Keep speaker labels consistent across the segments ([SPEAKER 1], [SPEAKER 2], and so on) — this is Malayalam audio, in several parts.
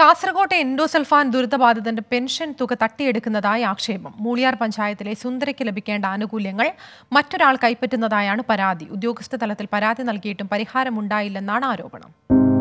[SPEAKER 1] കാസർകോട്ടെ എൻഡോസൾഫാൻ ദുരിതബാധിതന്റെ പെൻഷൻ തുക തട്ടിയെടുക്കുന്നതായി ആക്ഷേപം മൂളിയാർ പഞ്ചായത്തിലെ സുന്ദരയ്ക്ക് ലഭിക്കേണ്ട ആനുകൂല്യങ്ങൾ മറ്റൊരാൾ കൈപ്പറ്റുന്നതായാണ് പരാതി ഉദ്യോഗസ്ഥ തലത്തിൽ പരാതി നൽകിയിട്ടും പരിഹാരമുണ്ടായില്ലെന്നാണ് ആരോപണം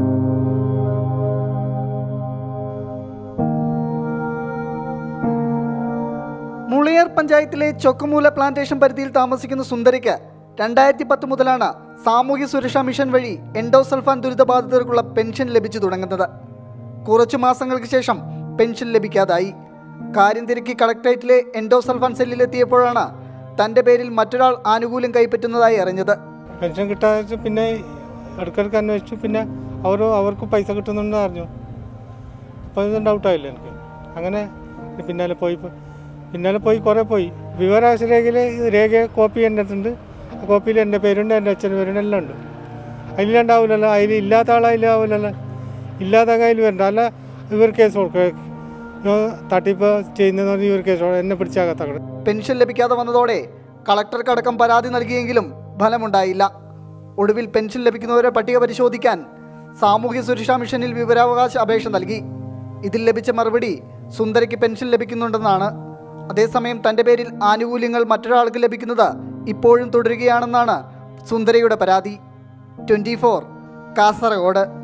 [SPEAKER 2] മുളിയാർ പഞ്ചായത്തിലെ ചൊക്കുമൂല പ്ലാന്റേഷൻ പരിധിയിൽ താമസിക്കുന്ന സുന്ദരിക്ക് രണ്ടായിരത്തി പത്ത് മുതലാണ് സാമൂഹ്യ സുരക്ഷാ മിഷൻ വഴി എൻഡോസൾഫാൻ ദുരിതബാധിതർക്കുള്ള പെൻഷൻ ലഭിച്ചു തുടങ്ങുന്നത് കുറച്ചു മാസങ്ങൾക്ക് ശേഷം പെൻഷൻ ലഭിക്കാതായി കാര്യം തിരക്കി കളക്ടറേറ്റിലെ എൻഡോസൾഫാൻ സെല്ലിലെത്തിയപ്പോഴാണ് തന്റെ പേരിൽ മറ്റൊരാൾ ആനുകൂല്യം കൈപ്പറ്റുന്നതായി അറിഞ്ഞത്
[SPEAKER 3] പെൻഷൻ കിട്ടാതെ പിന്നെ ഇടയ്ക്കിടയ്ക്ക് അന്വേഷിച്ചു പിന്നെ അവർ അവർക്ക് പൈസ കിട്ടുന്നുണ്ട് അറിഞ്ഞു അപ്പോൾ ഇത് ഡൗട്ടായില്ല എനിക്ക് അങ്ങനെ പിന്നാലെ പോയി പിന്നാലെ പോയി കുറേ പോയി വിവരാവകാശ രേഖയിൽ രേഖ കോപ്പി എൻ്റെ അടുത്തുണ്ട് ആ കോപ്പിയിൽ എൻ്റെ പേരുണ്ട് എൻ്റെ അച്ഛൻ്റെ പേരുണ്ട് എല്ലാം ഉണ്ട് അതിലുണ്ടാവില്ലല്ലോ അതിൽ ഇല്ലാത്ത ആളതിലാവില്ലല്ലോ ഇല്ലാത്ത കയ്യിൽ വരണ്ട അല്ല ഇവർ കേസ് കൊടുക്കുക തട്ടിപ്പ് ചെയ്യുന്നതെന്ന് പറഞ്ഞ് ഇവർ കേസ് കൊടുക്കുക. എന്നെ പിടിച്ചാകത്തക്കടെ
[SPEAKER 2] പെൻഷൻ ലഭിക്കാതെ വന്നതോടെ കളക്ടർക്കടക്കം പരാതി നൽകിയെങ്കിലും ഫലമുണ്ടായില്ല ഒടുവിൽ പെൻഷൻ ലഭിക്കുന്നവരെ പട്ടിക പരിശോധിക്കാൻ സാമൂഹ്യ സുരക്ഷാ മിഷനിൽ വിവരാവകാശ അപേക്ഷ നൽകി ഇതിൽ ലഭിച്ച മറുപടി സുന്ദരയ്ക്ക് പെൻഷൻ ലഭിക്കുന്നുണ്ടെന്നാണ് അതേസമയം തന്റെ പേരിൽ ആനുകൂല്യങ്ങൾ മറ്റൊരാൾക്ക് ലഭിക്കുന്നത് ഇപ്പോഴും തുടരുകയാണെന്നാണ് സുന്ദരയുടെ പരാതി ട്വൻറ്റി കാസർഗോഡ്